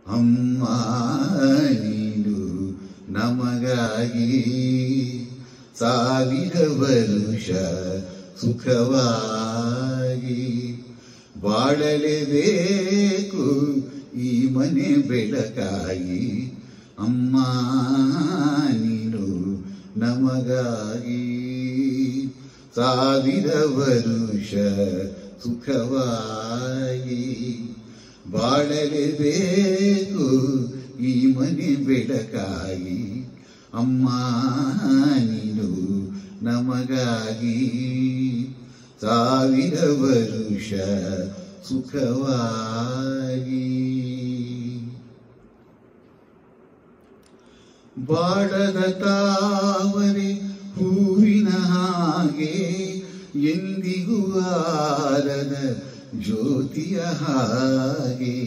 ಅಮ್ಮ ನೀನು ನಮಗಾಗಿ ಸಾವಿರ ವರುಷ ಸುಖವಾಗಿ ಬಾಳಲೇಬೇಕು ಈ ಮನೆ ಬೆಳಕಾಗಿ ಅಮ್ಮ ನೀನು ನಮಗಾಗಿ ಸಾವಿರ ವರುಷ ಸುಖವಾಗಿ ಬಾಳಲೇಬೇಕು ಈ ಮನೆ ಬೆಳಕಾಗಿ ಅಮ್ಮ ನೀನು ನಮಗಾಗಿ ಸಾವಿರ ವರುಷ ಸುಖವಾಗಿ ಬಾಡದ ತಾವರೆ ಹೂವಿನ ಹಾಗೆ ಎಂದಿಗೂ ಆರದ ಜ್ಯೋತಿಯ ಹಾಗೆ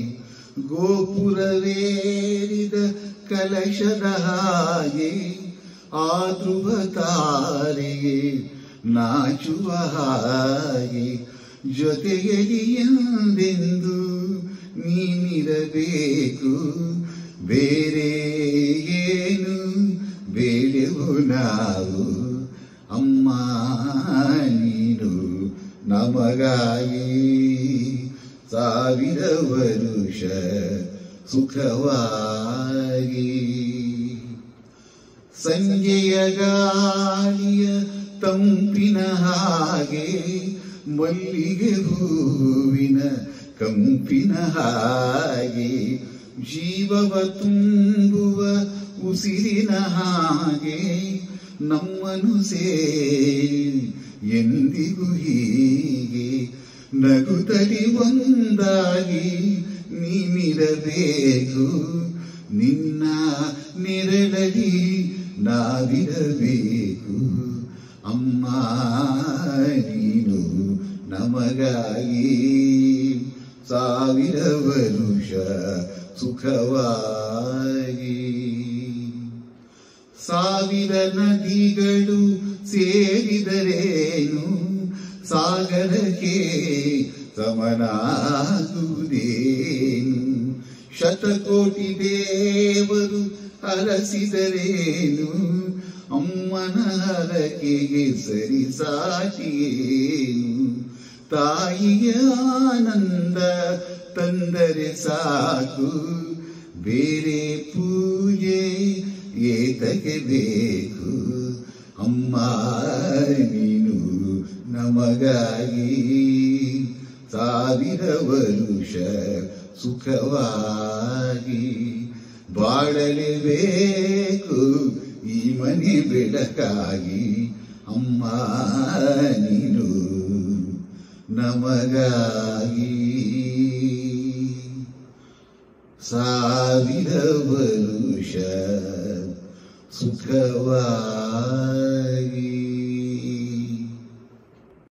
ಗೋಪುರವೇರಿದ ಕಲಶದ ಹಾಗೆ ಆ ಧ್ರುವ ತಾರೆಗೆ ನಾಚುವ ಹಾಗೆ ಜೊತೆಯಲ್ಲಿ ಎಂದೆಂದು ನೀನಿರಬೇಕು ಬೇರೆ ಏನು ಬೇಳೆವು ನಾವು ಅಮ್ಮ ನೀನು ನಮಗಾಗಿ ಸಾವಿರ ವರುಷ ಸುಖವಾಗಿ ಸಂಜೆಯ ಗಾಳಿಯ ತಂಪಿನ ಹಾಗೆ ಮಲ್ಲಿಗೆ ಹೂವಿನ ಕಂಪಿನ ಹಾಗೆ ಜೀವವ ತುಂಬುವ ಉಸಿರಿನ ಹಾಗೆ ನಮ್ಮನು ಸೇರಿ ಎಂದಿಗೂ ಹೀಗೆ ನಗುತ್ತಲಿ ಒಂದಾಗಿ ನೀನಿರಬೇಕು ನಿನ್ನ ನೆರಳಲಿ ನಾವಿರಬೇಕು ಅಮ್ಮ ನೀನು ನಮಗಾಗಿ ಸಾವಿರ ವರುಷ ಸುಖವಾಗಿ ಸಾವಿರ ನದಿಗಳು ಸೇರಿದರೇನು ಸಾಗರಕ್ಕೆ ಸಮನಾಗುವುದೇನು ಶತಕೋಟಿ ದೇವರು ಹರಸಿದರೇನು ಅಮ್ಮನ ಹರಕೆಗೆ ಸರಿ ಸಾಟಿಯೇನು ತಾಯಿಯ ಆನಂದ ತಂದರೆ ಸಾಕು ಬೇರೆ ಪೂಜೆ ಏತಕ್ಕೆ ಬೇಕು ಅಮ್ಮ ನೀನು ನಮಗಾಗಿ ಸಾವಿರ ವರುಷ ಸುಖವಾಗಿ ಬಾಳಲೇಬೇಕು ಈ ಮನೆ ಬೆಳಕಾಗಿ ಅಮ್ಮ ನೀನು ನಮಗಾಗಿ ಸಾವಿರ ವರುಷ ಸುಖವಾಗಿ